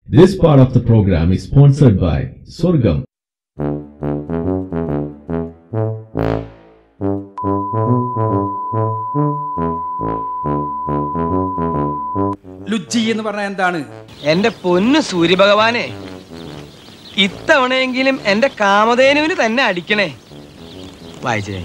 This part of the program is sponsored by Sorghum. ലുജ്ജി എന്ന് പറഞ്ഞാൽ എന്താണ് എന്റെ പൊന്ന് സൂര്യഭഗവാനെ ഇത്തവണയെങ്കിലും എന്റെ കാമധേനുവിന് തന്നെ അടിക്കണേ വായിച്ചേ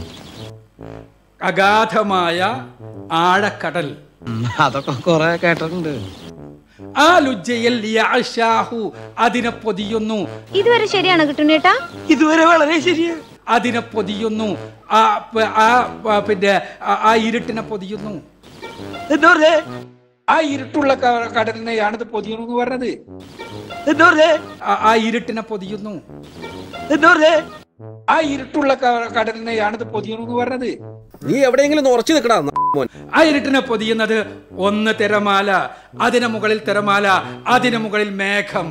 അഗാധമായ ആഴക്കടൽ ഉം, അതൊക്കെ കൊറേ കേട്ടിട്ടുണ്ട് ആ ലുജ്ജയിൽ യഅ്ശാഹു അതിനെ പൊതിയുന്നു ഇതുവരെ ശരിയാണോ കിട്ടുന്നേട്ടാ ഇതുവരെ വളരെ ശരിയാ അതിനെ പൊതിയുന്നു ആ പ- ആ പ- പിന്നെ ആ- ആ ഇരുട്ടിനെ പൊതിയുന്നു എന്താ പറഞ്ഞേ ആ ഇരുട്ടുള്ള ക- കടലിനെയാണ് ഇത് പൊതിയുന്നു എന്ന് പറഞ്ഞത് എന്താ പറഞ്ഞേ ആ- ആ ഇരുട്ടിനെ പൊതിയുന്നു എന്താ പറഞ്ഞേ ആ ഇരുട്ടുള്ള ക- കടലിനെയാണ് ഇത് പൊതിയുന്നു എന്ന് പറഞ്ഞത് നീ എവിടെയെങ്കിലും ഉറച്ചു നിൽക്കടാ മോൻ ആ ഇരുട്ടിനെ പൊതിയുന്നത് ഒന്ന് തിരമാല അതിന് മുകളിൽ തിരമാല അതിന് മുകളിൽ മേഘം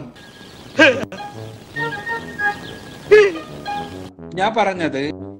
ഞാൻ പറഞ്ഞത്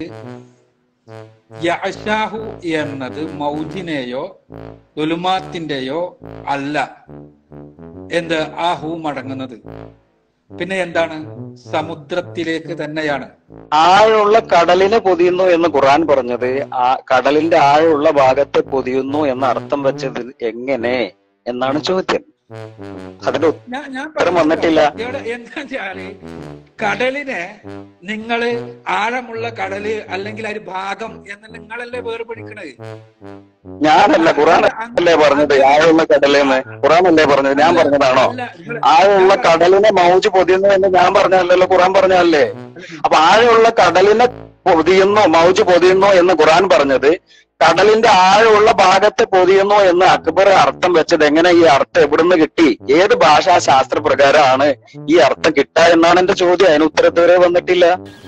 യഅ്ശാഹു എന്നത് മൗജിനെയോ ദുലുമാത്തിന്റെയോ അല്ല എന്ത് ആ ഹൂ മടങ്ങുന്നത് പിന്നെ എന്താണ് സമുദ്രത്തിലേക്ക് തന്നെയാണ് ആഴമുള്ള കടലിനെ പൊതിയുന്നു എന്ന് ഖുർആൻ പറഞ്ഞത് ആ കടലിന്റെ ആഴമുള്ള ഭാഗത്തെ പൊതിയുന്നു എന്ന അർത്ഥം വെച്ചത് എങ്ങനെ എന്നാണ് ചോദ്യം അതിന്റെ ഞാൻ ഞാൻ ഉത്തരം വന്നിട്ടില്ല ഇവിടെ എന്താ വെച്ചാല് കടലിനെ നിങ്ങള് ആഴമുള്ള കടല് അല്ലെങ്കിൽ ഒരു ഭാഗം എന്ന് നിങ്ങളല്ലേ വേർപിടിക്കണത് ഞാനല്ല ഖുർആൻ അല്ലേ പറഞ്ഞത് ആഴമുള്ള കടലെന്ന് ഖുർആൻ അല്ലേ പറഞ്ഞത് ഞാൻ പറഞ്ഞതാണോ അല്ല, നിങ്ങള് ആഴമുള്ള കടലിനെ മൗജ് പൊതിയുന്നു എന്ന് ഞാൻ പറഞ്ഞതല്ലല്ലോ ഖുർആൻ പറഞ്ഞതല്ലേ അപ്പൊ ആഴമുള്ള കടലിനെ പൊതിയുന്നു മൗജ് പൊതിയുന്നു എന്ന് ഖുർആൻ പറഞ്ഞത് കടലിന്റെ ആഴമുള്ള ഭാഗത്തെ പൊതിയുന്നു എന്ന് അക്ബർ അർത്ഥം വെച്ചത് എങ്ങനെ ഈ അർത്ഥം എവിടുന്ന് കിട്ടി ഏത് ഭാഷാ ശാസ്ത്ര പ്രകാരമാണ് ഈ അർത്ഥം കിട്ടുക എന്നാണ് എന്റെ ചോദ്യം അതിന് ഉത്തരത്തുവരെ വന്നിട്ടില്ല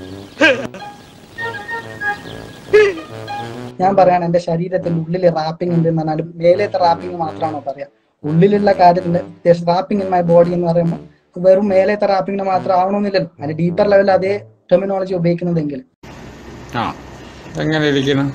ഞാൻ പറയാണ് എന്റെ ശരീരത്തിന്റെ ഉള്ളിൽ റാപ്പിംഗ് ഉണ്ട് എന്ന് പറഞ്ഞാലും മേലത്തെ റാപ്പിംഗ് മാത്രമാണോ പറയാ ഉള്ളിലുള്ള കാര്യത്തിന്റെ റാപ്പിംഗ് ഇൻ മൈ ബോഡി എന്ന് പറയുമ്പോൾ വെറും മേലത്തെ റാപ്പിംഗിന് മാത്രം ആവണമെന്നില്ലല്ലോ അതിന്റെ ഡീപ്പർ ലെവലിൽ അതേ ടെർമിനോളജി ഉപയോഗിക്കുന്നതെങ്കിൽ ആ എങ്ങനെ ഇരിക്കണം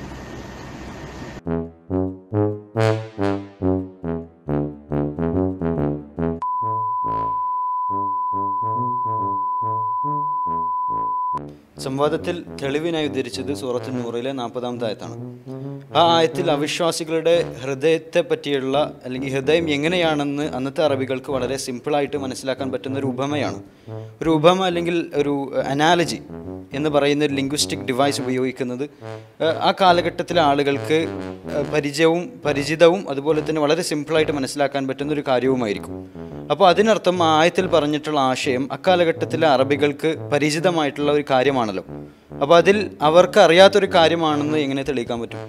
സംവാദത്തിൽ തെളിവിനായി ഉദ്ധരിച്ചത് സൂറത്ത് നൂറിലെ നാൽപ്പതാമത്തെ ആയത്താണ് ആ ആയത്തിൽ അവിശ്വാസികളുടെ ഹൃദയത്തെ പറ്റിയുള്ള അല്ലെങ്കിൽ ഹൃദയം എങ്ങനെയാണെന്ന് അന്നത്തെ അറബികൾക്ക് വളരെ സിമ്പിളായിട്ട് മനസ്സിലാക്കാൻ പറ്റുന്ന ഒരു ഉപമയാണ് ഒരു ഉപമ അല്ലെങ്കിൽ ഒരു അനാലജി എന്ന് പറയുന്ന ഒരു ലിംഗ്വിസ്റ്റിക് ഡിവൈസ് ഉപയോഗിക്കുന്നത് ഏഹ്, ആ കാലഘട്ടത്തിലെ ആളുകൾക്ക് ഏഹ്, പരിചയവും പരിചിതവും അതുപോലെ തന്നെ വളരെ സിമ്പിളായിട്ട് മനസ്സിലാക്കാൻ പറ്റുന്ന ഒരു കാര്യവുമായിരിക്കും അപ്പോൾ അതിനർത്ഥം ആ ആയത്തിൽ പറഞ്ഞിട്ടുള്ള ആശയം അക്കാലഘട്ടത്തിലെ അറബികൾക്ക് പരിചിതമായിട്ടുള്ള ഒരു കാര്യമാണല്ലോ അപ്പോൾ അതിൽ അവർക്ക് അറിയാത്തൊരു കാര്യമാണെന്ന് എങ്ങനെ തെളിയിക്കാൻ പറ്റും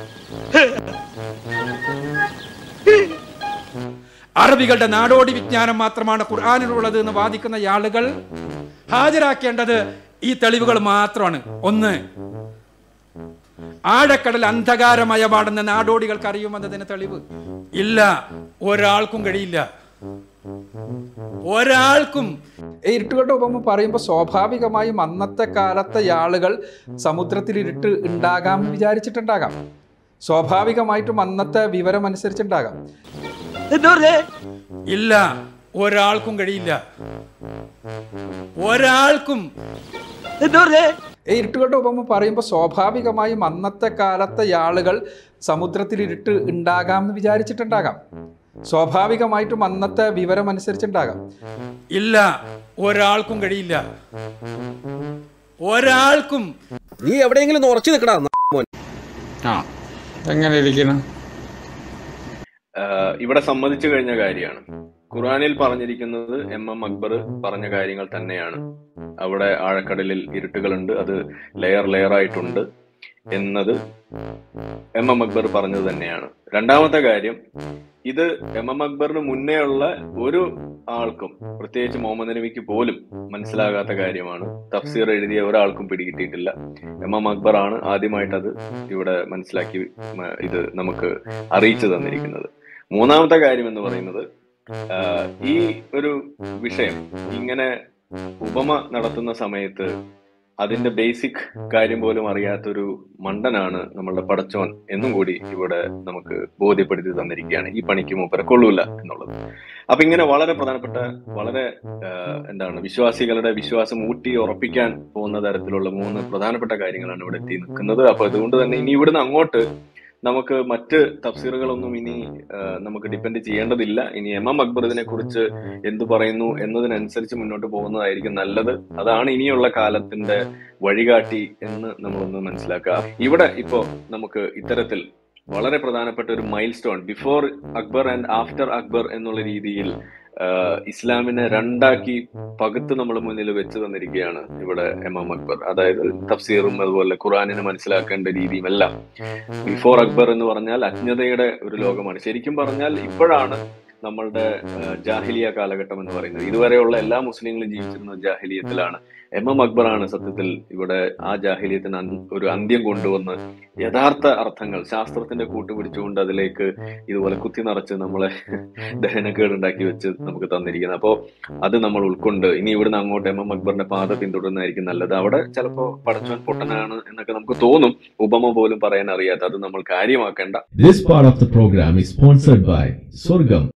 അറബികളുടെ നാടോടി വിജ്ഞാനം മാത്രമാണ് ഖുർആാനിലുള്ളത് എന്ന് വാദിക്കുന്ന ഈ ആളുകൾ ഹാജരാക്കേണ്ടത് ഈ തെളിവുകൾ മാത്രമാണ് ഒന്ന് ആഴക്കടൽ അന്ധകാരമയമാണെന്ന് നാടോടികൾക്ക് അറിയുമെന്നതിന് തെളിവ് ഇല്ല ഒരാൾക്കും കഴിയില്ല ഒരാൾക്കും ഈ ഇരുട്ടുകളുടെ ഉപമ പറയുമ്പോൾ സ്വാഭാവികമായും അന്നത്തെ കാലത്തെ ആളുകൾ സമുദ്രത്തിൽ ഇരുട്ട് ഉണ്ടാകാം എന്ന് വിചാരിച്ചിട്ടുണ്ടാകാം സ്വാഭാവികമായിട്ടും അന്നത്തെ വിവരം അനുസരിച്ചുണ്ടാകാം എന്താ പറഞ്ഞേ ഇല്ല ഒരാൾക്കും കഴിയില്ല ഒരാൾക്കും എന്താ പറഞ്ഞേ ഈ ഇരുട്ടുകളുടെ ഉപമ പറയുമ്പോൾ സ്വാഭാവികമായും അന്നത്തെ കാലത്തെ ആളുകൾ സമുദ്രത്തിൽ ഇരുട്ട് ഉണ്ടാകാം എന്ന് വിചാരിച്ചിട്ടുണ്ടാകാം സ്വാഭാവികമായിട്ടും അന്നത്തെ വിവരം അനുസരിച്ചുണ്ടാകാം ഇല്ല ഒരാൾക്കും കഴിയില്ല ഒരാൾക്കും നീ എവിടെയെങ്കിലും ഉറച്ചു നിൽക്കടാ മോൻ ആ എങ്ങനെ ഇരിക്കണം ആഹ് ഇവിടെ സമ്മതിച്ചു കഴിഞ്ഞ കാര്യമാണ് ഖുറാനിൽ പറഞ്ഞിരിക്കുന്നത് എം എം അക്ബർ പറഞ്ഞ കാര്യങ്ങൾ തന്നെയാണ് അവിടെ ആഴക്കടലിൽ ഇരുട്ടുകളുണ്ട് അത് ലെയർ ലെയർ ആയിട്ടുണ്ട് എന്നത് എം എം അക്ബർ പറഞ്ഞത് തന്നെയാണ് രണ്ടാമത്തെ കാര്യം ഇത് എം എം അക്ബറിന് മുന്നേ ഉള്ള ഒരു ആൾക്കും പ്രത്യേകിച്ച് മുഹമ്മദ് നബിക്ക് പോലും മനസ്സിലാകാത്ത കാര്യമാണ് തഫ്സീർ എഴുതിയ ഒരാൾക്കും പിടികിട്ടിയിട്ടില്ല എം എം അക്ബർ ആണ് ആദ്യമായിട്ട് അത് ഇവിടെ മനസ്സിലാക്കി മ- ഇത് നമുക്ക് അറിയിച്ചു തന്നിരിക്കുന്നത് മൂന്നാമത്തെ കാര്യം എന്ന് പറയുന്നത് ആഹ് ഈ ഒരു വിഷയം ഇങ്ങനെ ഉപമ നടത്തുന്ന സമയത്ത് അതിന്റെ ബേസിക് കാര്യം പോലും അറിയാത്തൊരു മണ്ടനാണ് നമ്മളുടെ പടച്ചോൻ എന്നും കൂടി ഇവിടെ നമുക്ക് ബോധ്യപ്പെടുത്തി തന്നിരിക്കുകയാണ് ഈ പണിക്ക് മൂപ്പരെ കൊള്ളൂല എന്നുള്ളത് അപ്പൊ ഇങ്ങനെ വളരെ പ്രധാനപ്പെട്ട വളരെ ആഹ്, എന്താണ് വിശ്വാസികളുടെ വിശ്വാസം ഊട്ടി ഉറപ്പിക്കാൻ പോകുന്ന തരത്തിലുള്ള മൂന്ന് പ്രധാനപ്പെട്ട കാര്യങ്ങളാണ് ഇവിടെ എത്തി നിൽക്കുന്നത് അപ്പൊ അതുകൊണ്ട് തന്നെ ഇനി ഇവിടുന്ന് അങ്ങോട്ട് നമുക്ക് മറ്റ് തഫ്സീറുകളൊന്നും ഇനി ആഹ്, നമുക്ക് ഡിപ്പെൻഡ് ചെയ്യേണ്ടതില്ല ഇനി എം എം അക്ബർ ഇതിനെ കുറിച്ച് എന്ത് പറയുന്നു എന്നതിനനുസരിച്ച് മുന്നോട്ട് പോകുന്നതായിരിക്കും നല്ലത് അതാണ് ഇനിയുള്ള കാലത്തിന്റെ വഴികാട്ടി എന്ന് നമ്മളൊന്ന് മനസ്സിലാക്കുക ഇവിടെ ഇപ്പോ നമുക്ക് ഇത്തരത്തിൽ വളരെ പ്രധാനപ്പെട്ട ഒരു milestone before Akbar and after Akbar എന്നുള്ള രീതിയിൽ ആഹ്, ഇസ്ലാമിനെ രണ്ടാക്കി പകുത്ത് നമ്മൾ മുന്നിൽ വെച്ച് തന്നിരിക്കുകയാണ് ഇവിടെ എം എം അക്ബർ അതായത് തഫ്സീറും അതുപോലെ ഖുറാനിനെ മനസ്സിലാക്കേണ്ട രീതിയും എല്ലാം ബിഫോർ അക്ബർ എന്ന് പറഞ്ഞാൽ അജ്ഞതയുടെ ഒരു ലോകമാണ് ശരിക്കും പറഞ്ഞാൽ ഇപ്പോഴാണ് നമ്മളുടെ ആഹ്, ജാഹിലിയ കാലഘട്ടം എന്ന് പറയുന്നത് ഇതുവരെയുള്ള എല്ലാ മുസ്ലിങ്ങളും ജീവിച്ചിരുന്നത് ജാഹിലിയത്തിലാണ് എം എം അക്ബറാണ് സത്യത്തിൽ ഇവിടെ ആ ജാഹിലിയത്തിന് അന്- ഒരു അന്ത്യം കൊണ്ടുവന്ന് യഥാർത്ഥ അർത്ഥങ്ങൾ ശാസ്ത്രത്തിന്റെ കൂട്ടുപിടിച്ചുകൊണ്ട് അതിലേക്ക് ഇതുപോലെ കുത്തി നിറച്ച് നമ്മളെ ദഹനക്കേടുണ്ടാക്കി വെച്ച് നമുക്ക് തന്നിരിക്കുന്നത് അപ്പോ അത് നമ്മൾ ഉൾക്കൊണ്ട് ഇനി ഇവിടുന്ന് അങ്ങോട്ട് എം എം അക്ബറിന്റെ പാത പിന്തുടരുന്നതായിരിക്കും നല്ലത് അവിടെ ചിലപ്പോ പടച്ചോൻ പൊട്ടനാണ് എന്നൊക്കെ നമുക്ക് തോന്നും ഉപമ പോലും പറയാൻ അറിയാത്ത അത് നമ്മൾ കാര്യമാക്കേണ്ട This part of the program is sponsored by Sorghum.